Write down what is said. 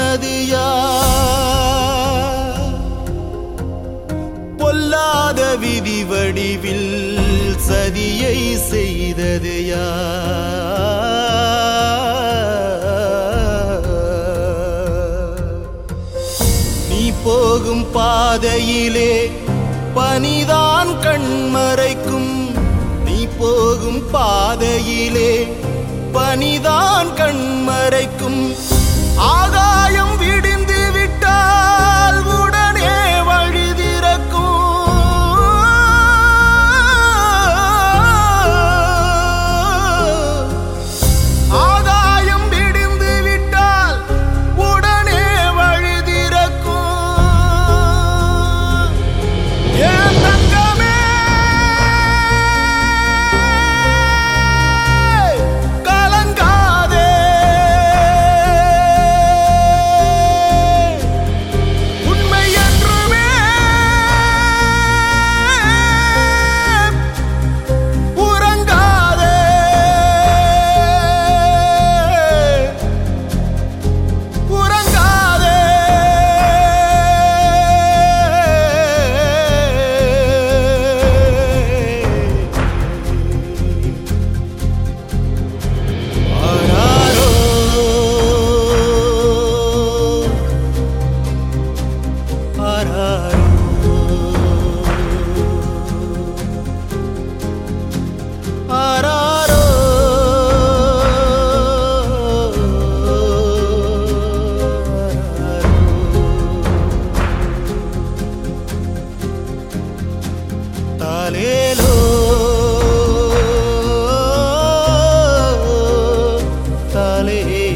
சொன்னது யார் பொல்லாத விதி வடிவில் சதியை செய்தது யார் நீ போகும் பாதையிலே பனிதான் கண்மறைக்கும் நீ போகும் பாதையிலே பனிதான் கண்மறைக்கும் ஆகாயம் விடிந்து விட்டால் உடனே வழி திறக்கும் ஆகாயம் விடிந்து விட்டால் உடனே வழி திறக்கும் ஏன் தங்கமே கலங்காதே உண்மை என்றுமே உறங்காதே உறங்காதே ஆராரோ ஆராரோ ஆராரோ தாலேலோ தாலே